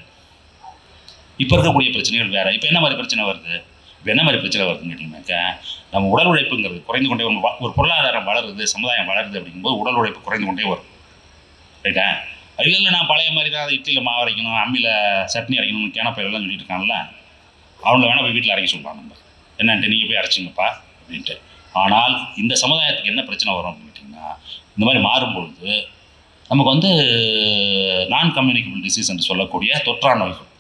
இப்போ இருக்கக்கூடிய பிரச்சனைகள் வேறு இப்போ என்ன மாதிரி பிரச்சனை வருது இப்போ என்ன மாதிரி பிரச்சனை வருதுன்னு கேட்டிங்கனாக்கா நம்ம உடல் உழைப்புங்கிறது குறைந்து கொண்டே வரும் வ- ஒரு பொருளாதாரம் வளருது சமுதாயம் வளருது அப்படிங்கும்போது உடல் உழைப்பு குறைந்து கொண்டே வரும் ரைட்டா இல்லை இல்லை நான் பழைய மாதிரி தான் இட்லியில் மாவு அரைக்கணும் அம்மியில் சட்னி அரைக்கணும்னு கேனப்பையெல்லாம் சொல்லிட்டு இருக்கான்ல அவங்கள வேணால் போய் வீட்டில் அரைக்க சொல்லலாம் நம்ம என்னன்ட்டு நீங்கள் போய் அரைச்சிங்கப்பா அப்படின்ட்டு ஆனால் இந்த சமுதாயத்துக்கு என்ன பிரச்சனை வரும் அப்படின்னு கேட்டிங்கன்னா இந்த மாதிரி மாறும்பொழுது நமக்கு வந்து நான் கம்யூனிகபிள் டிசீஸ் என்று சொல்லக்கூடிய தொற்றா நோய்கள்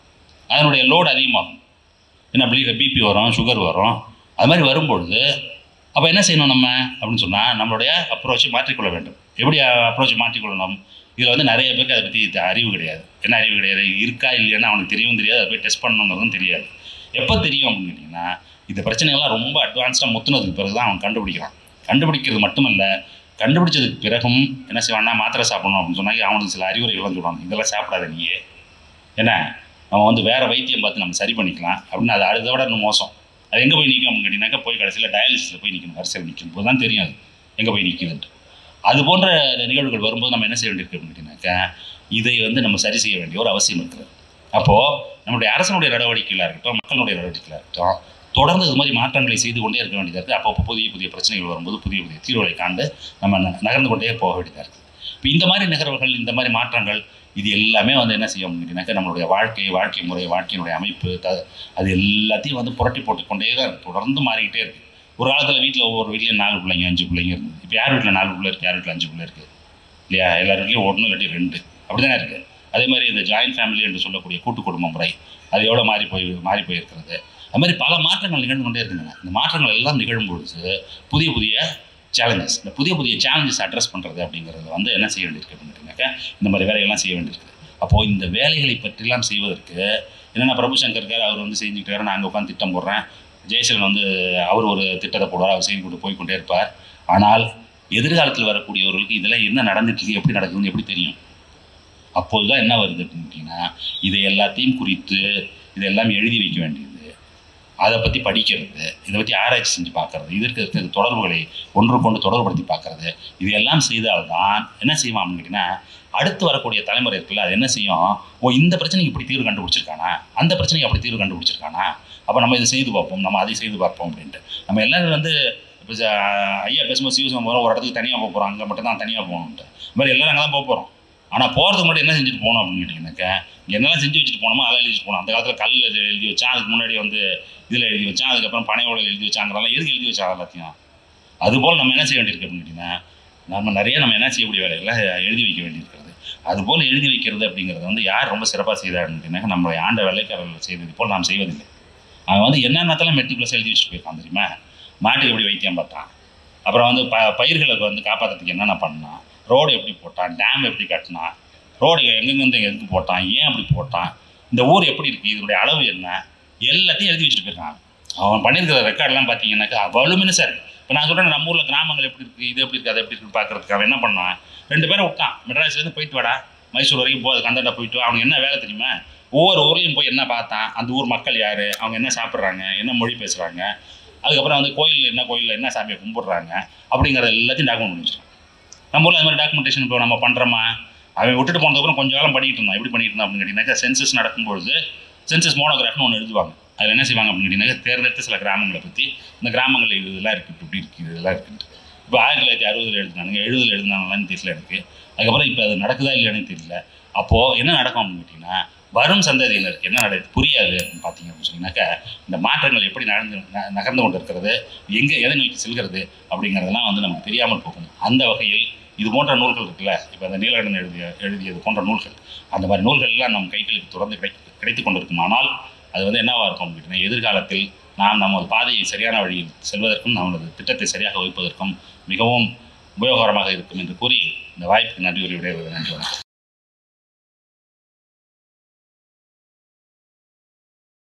அதனுடைய லோடு அதிகமாகும் ஏன்னா பிபி வரும் சுகர் வரும் அது மாதிரி வரும்பொழுது அப்போ என்ன செய்யணும் நம்ம அப்படின்னு சொன்னால் நம்மளுடைய அப்ரோச்சை மாற்றிக்கொள்ள வேண்டும் எப்படி அப்ரோச்சை மாற்றிக்கொள்ளணும் இதில் வந்து நிறைய பேருக்கு அதை பற்றி அறிவு கிடையாது என்ன அறிவு கிடையாது இருக்கா இல்லையான்னு அவனுக்கு தெரியவும் தெரியாது அதை போய் டெஸ்ட் பண்ணணுங்கிறதும் தெரியாது எப்போ தெரியும் அப்படின்னு கேட்டிங்கன்னா இந்த பிரச்சனைகள்லாம் ரொம்ப அட்வான்ஸ்டாக முத்துனதுக்கு பிறகு தான் அவன் கண்டுபிடிக்கிறான் கண்டுபிடிக்கிறது மட்டுமல்ல கண்டுபிடிச்சதுக்கு பிறகும் என்ன செய்வான்னா மாத்திரை சாப்பிடணும் அப்படின்னு சொன்னாங்க அவனுக்கு சில அறிவுரைகள்லாம் சொல்லுவாங்க இதெல்லாம் சாப்பிடாத நீயே என்ன நம்ம வந்து வேறு வைத்தியம் பார்த்து நம்ம சரி பண்ணிக்கலாம் அப்படின்னு அது அதை விட இன்னும் மோசம் அது எங்கே போய் நிற்கும் அப்படின்னு கேட்டிங்கனாக்கா போய் கடைசியில் டயாலிசிஸில் போய் நிற்கணும் வரிசையில் நிற்கும் போது தான் தெரியும் அது எங்கே போய் நிற்கிதுன்ட்டு அது போன்ற நிகழ்வுகள் வரும்போது நம்ம என்ன செய்ய வேண்டியிருக்கு அப்படின்னு கேட்டிங்கனாக்கா இதை வந்து நம்ம சரி செய்ய வேண்டிய ஒரு அவசியம் இருக்கிறது அப்போது நம்முடைய அரசனுடைய நடவடிக்கைகளாக இருக்கட்டும் மக்களுடைய நடவடிக்கைகளாக இருக்கட்டும் தொடர்ந்து இது மாதிரி மாற்றங்களை செய்து கொண்டே இருக்க வேண்டியதாக இருக்குது அப்பப்போ புதிய புதிய பிரச்சனைகள் வரும்போது புதிய புதிய தீர்வுகளை காண்டு நம்ம ந- நகர்ந்து கொண்டே போக வேண்டியதாக இருக்குது இப்போ இந்த மாதிரி நிகழ்வுகள் இந்த மாதிரி மாற்றங்கள் இது எல்லாமே வந்து என்ன செய்யும் அப்படின்னாக்கா நம்மளுடைய வாழ்க்கை வாழ்க்கை முறை வாழ்க்கையினுடைய அமைப்பு த அது எல்லாத்தையும் வந்து புரட்டி போட்டுக்கொண்டே தான் இருக்குது தொடர்ந்து மாறிக்கிட்டே இருக்குது ஒரு காலத்தில் வீட்டில் ஒவ்வொரு வீட்லேயும் நாலு பிள்ளைங்க அஞ்சு பிள்ளைங்க இருந்தது இப்போ யார் வீட்டில் நாலு பிள்ளை இருக்குது யார் வீட்டில் அஞ்சு பிள்ளை இருக்குது இல்லையா எல்லார் வீட்லேயும் ஒன்று இல்லாட்டி ரெண்டு அப்படி தானே இருக்குது அதே மாதிரி இந்த ஜாயின்ட் ஃபேமிலி என்று சொல்லக்கூடிய கூட்டு குடும்ப முறை அது எவ்வளோ மாறி போய் மாறி போயிருக்கிறது அது மாதிரி பல மாற்றங்கள் நிகழ்ந்து கொண்டே இருக்குங்க இந்த மாற்றங்கள் எல்லாம் நிகழும் பொழுது புதிய புதிய சேலஞ்சஸ் இந்த புதிய புதிய சேலஞ்சஸ் அட்ரஸ் பண்ணுறது அப்படிங்கிறது வந்து என்ன செய்ய வேண்டியிருக்கு அப்படின்னு கேட்டிங்கனாக்கா இந்த மாதிரி வேலைகள்லாம் செய்ய வேண்டியிருக்கு அப்போது இந்த வேலைகளை பற்றிலாம் செய்வதற்கு என்னென்ன பிரபு சங்கர் இருக்கார் அவர் வந்து செஞ்சுக்கிட்டாரு நான் அங்கே உட்காந்து திட்டம் போடுறேன் ஜெயசீலன் வந்து அவர் ஒரு திட்டத்தை போடுவார் அவர் செய்து கொண்டு போய் கொண்டே இருப்பார் ஆனால் எதிர்காலத்தில் வரக்கூடியவர்களுக்கு இதெல்லாம் என்ன நடந்துட்டு இருக்கு எப்படி நடக்குதுன்னு எப்படி தெரியும் அப்போது தான் என்ன வருது அப்படின்னு கேட்டிங்கன்னா இதை எல்லாத்தையும் குறித்து இதெல்லாம் எழுதி வைக்க வேண்டியது அதை பற்றி படிக்கிறது இதை பற்றி ஆராய்ச்சி செஞ்சு பார்க்கறது இதற்கு இருக்கிற தொடர்புகளை ஒன்றுக்கொண்டு தொடர்புபடுத்தி பார்க்கறது இது எல்லாம் செய்தால்தான் என்ன செய்வான் அப்படின்னு கேட்டிங்கன்னா அடுத்து வரக்கூடிய தலைமுறை இருக்குல்ல அது என்ன செய்யும் ஓ இந்த பிரச்சனைக்கு இப்படி தீர்வு கண்டுபிடிச்சிருக்கானா அந்த பிரச்சனைக்கு அப்படி தீர்வு கண்டுபிடிச்சிருக்கானா அப்போ நம்ம இதை செய்து பார்ப்போம் நம்ம அதை செய்து பார்ப்போம் அப்படின்ட்டு நம்ம எல்லாரும் வந்து இப்போ ச- ஐயா பேசும்போது சிவசம் போகிறோம் ஒரு இடத்துக்கு தனியாக போக போகிறோம் அங்கே மட்டும் தான் தனியாக போகணுன்ட்டு இது மாதிரி எல்லாரும் அங்கே தான் போக போகிறோம் ஆனால் போகிறதுக்கு முன்னாடி என்ன செஞ்சுட்டு போகணும் அப்படின்னு கேட்டிங்கனாக்கா என்னெல்லாம் செஞ்சு வச்சுட்டு போனோமோ அதெல்லாம் எழுதி வச்சுட்டு போகணும் அந்த காலத்தில் கல்லில் எழுதி வச்சான் அதுக்கு முன்னாடி வந்து இதில் எழுதி வச்சான் அதுக்கப்புறம் பனையோட எழுதி வச்சாங்கிறதெல்லாம் எதுக்கு எழுதி வச்சா எல்லாத்தையும் அதுபோல் நம்ம என்ன செய்ய வேண்டியிருக்கு அப்படின்னு கேட்டிங்கன்னா நம்ம நிறைய நம்ம என்ன செய்யக்கூடிய வேலைகளை எழுதி வைக்க வேண்டியிருக்கிறது அதுபோல் எழுதி வைக்கிறது அப்படிங்கிறது வந்து யார் ரொம்ப சிறப்பாக செய்தாருன்னு கேட்டிங்கன்னா நம்மளுடைய ஆண்ட வேலைக்காரர்கள் செய்தது போல் நாம் செய்வதில்லை அவன் வந்து என்னென்னத்தெல்லாம் மெட்டிகுலஸ் எழுதி வச்சுட்டு போயிருக்கான் தெரியுமா மாட்டுக்கு எப்படி வைத்தியம் பார்த்தான் அப்புறம் வந்து ப பயிர்களுக்கு வந்து காப்பாற்றுறதுக்கு என்னென்ன பண்ணான் ரோடு எப்படி போட்டான் டேம் எப்படி கட்டினான் ரோடு எங்கெங்கேருந்து எதுக்கு போட்டான் ஏன் அப்படி போட்டான் இந்த ஊர் எப்படி இருக்குது இதனுடைய அளவு என்ன எல்லாத்தையும் எழுதி வச்சுட்டு போயிருக்கான் அவன் பண்ணியிருக்கிற ரெக்கார்ட்லாம் பார்த்தீங்கன்னாக்கா வலுமினஸாக இருக்குது இப்போ நான் சொல்கிறேன் நம்ம ஊரில் கிராமங்கள் எப்படி இருக்குது இது எப்படி இருக்குது அது எப்படி இருக்குன்னு பார்க்கறதுக்கு அவன் என்ன பண்ணான் ரெண்டு பேரும் விட்டான் மெட்ராஸ்லேருந்து போயிட்டு வாடா மைசூர் வரைக்கும் போ கண்டா போயிட்டு வா. அவனுக்கு என்ன வேலை தெரியுமா ஒவ்வொரு ஊர்லேயும் போய் என்ன பார்த்தான் அந்த ஊர் மக்கள் யார் அவங்க என்ன சாப்பிட்றாங்க என்ன மொழி பேசுகிறாங்க அதுக்கப்புறம் வந்து கோயில் என்ன கோயிலில் என்ன சாமியை கும்பிட்றாங்க அப்படிங்கிறத எல்லாத்தையும் டாக்குமெண்ட் பண்ணி வச்சிருக்கான் நம்ம ஊரில் அது மாதிரி டாக்குமெண்டேஷன் இப்போ நம்ம பண்ணுறோமா அவன் விட்டுட்டு போனதுக்கப்புறம் கொஞ்ச காலம் பண்ணிட்டு இருந்தான் எப்படி பண்ணிட்டு இருந்தான் அப்படின்னு கேட்டிங்கனாக்கா சென்சஸ் நடக்கும்பொழுது சென்சஸ் மோனோகிராஃப்னு ஒன்று எழுதுவாங்க அதில் என்ன செய்வாங்க அப்படின்னு கேட்டிங்கனாக்கா தேர்ந்தெடுத்த சில கிராமங்களை பற்றி இந்த கிராமங்களில் இது இதெல்லாம் இருக்குது இப்படி இருக்குது இதெல்லாம் இருக்குது இப்போ ஆயிரத்தி தொள்ளாயிரத்தி அறுபதில் எழுதினாங்க எழுபதில் எழுதினாங்களான்னு தெரியல எனக்கு அதுக்கப்புறம் இப்போ அது நடக்குதா இல்லையானு தெரியல அப்போது என்ன நடக்கும் அப்படின்னு கேட்டிங்கன்னா வரும் சந்ததியினருக்கு என்ன நடக்குது புரியாது அப்படின்னு பார்த்தீங்க அப்படின்னு சொன்னீங்கன்னாக்கா இந்த மாற்றங்கள் எப்படி நடந்து ந- நகர்ந்து கொண்டு இருக்கிறது எங்கே எதை நோக்கி செல்கிறது அப்படிங்கிறதெல்லாம் வந்து நமக்கு தெரியாமல் போகும் அந்த வகையில் இது போன்ற நூல்கள் இருக்குல்ல இப்போ அந்த நீலகண்டன் எழுதிய எழுதியது போன்ற நூல்கள் அந்த மாதிரி நூல்கள் எல்லாம் நம் கைகளுக்கு தொடர்ந்து கிடை கிடைத்து கொண்டிருக்குமானால் அது வந்து என்னவாக இருக்கும் அப்படின்னா எதிர்காலத்தில் நாம் நமது பாதையை சரியான வழியில் செல்வதற்கும் நமது திட்டத்தை சரியாக வகுப்பதற்கும் மிகவும் உபயோகரமாக இருக்கும் என்று கூறி இந்த வாய்ப்புக்கு நன்றி உரை விடைபெறுகிறேன் நன்றி வணக்கம்